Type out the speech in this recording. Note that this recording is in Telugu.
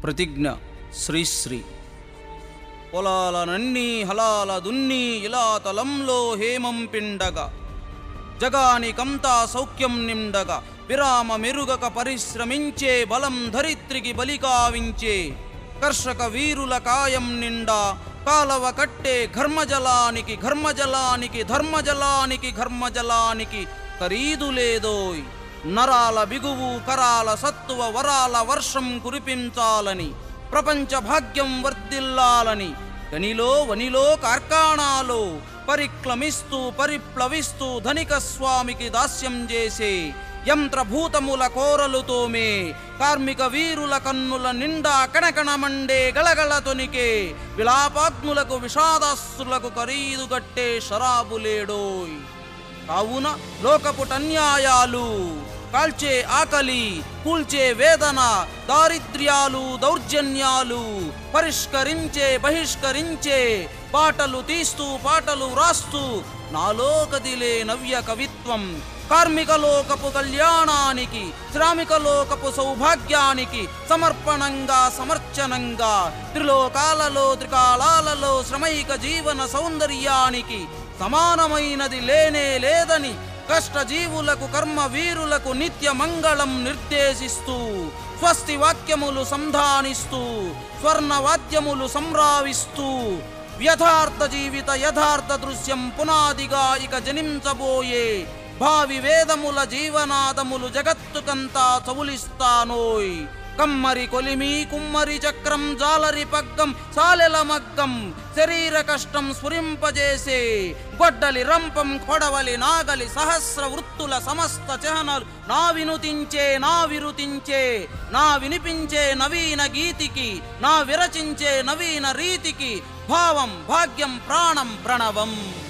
ప్రతిజ్ఞ శ్రీశ్రీ పొలాలనన్నీ హలాల దున్ని ఇలా తలంలో హేమం పిండగా జగానికంతా సౌఖ్యం నిండగా విరామ మెరుగక పరిశ్రమించే బలం ధరిత్రికి బలికావించే కర్షక వీరుల కాయం నిండా కాలవ కట్టే ఘర్మజలానికి ఘర్మజలానికి ధర్మజలానికి ఘర్మజలానికి ఖరీదు లేదోయ్ నరాల బిగువు కరాల సత్తువ వరాల వర్షం కురిపించాలని ప్రపంచ భాగ్యం వర్ధిల్లాలని గనిలో వనిలో కార్ఖానాలో పరిక్లమిస్తూ పరిప్లవిస్తూ ధనిక స్వామికి దాస్యం చేసే యంత్రభూతముల కోరలుతోమే కార్మిక వీరుల కన్నుల నిండా కణకణ మండే గళగళ తొనికే విలాపాగ్నులకు విషాదాస్సులకు ఖరీదు కట్టే శరాబులేడోయ్ కావున లోకపుటన్యాయాలు కాల్చే ఆకలి కూల్చే వేదన దారిద్ర్యాలు దౌర్జన్యాలు పరిష్కరించే బహిష్కరించే పాటలు తీస్తూ పాటలు రాస్తూ నాలో కదిలే నవ్య కవిత్వం కార్మిక లోకపు కళ్యాణానికి శ్రామిక లోకపు సౌభాగ్యానికి సమర్పణంగా సమర్చనంగా త్రిలోకాలలో త్రికాలాలలో శ్రమైక జీవన సౌందర్యానికి సమానమైనది లేనే లేదని కష్టజీవులకు కర్మ వీరులకు నిత్య మంగళం నిర్దేశిస్తూ స్వస్తి వాక్యములు సంధానిస్తూ స్వర్ణ వాద్యములు సంరావిస్తూ యథార్థ జీవిత యథార్థ దృశ్యం పునాదిగా ఇక జనించబోయే భావి వేదముల జీవనాదములు జగత్తుకంతా చవులిస్తానోయ్ కమ్మరి కొలిమి కుమ్మరి చక్రం జాలరి పగ్గం సాలెల మగ్గం శరీర కష్టం స్ఫురింపజేసే గొడ్డలి రంపం కొడవలి నాగలి సహస్ర వృత్తుల సమస్త చహనలు నా వినుతించే నా విరుతించే నా వినిపించే నవీన గీతికి నా విరచించే నవీన రీతికి భావం భాగ్యం ప్రాణం ప్రణవం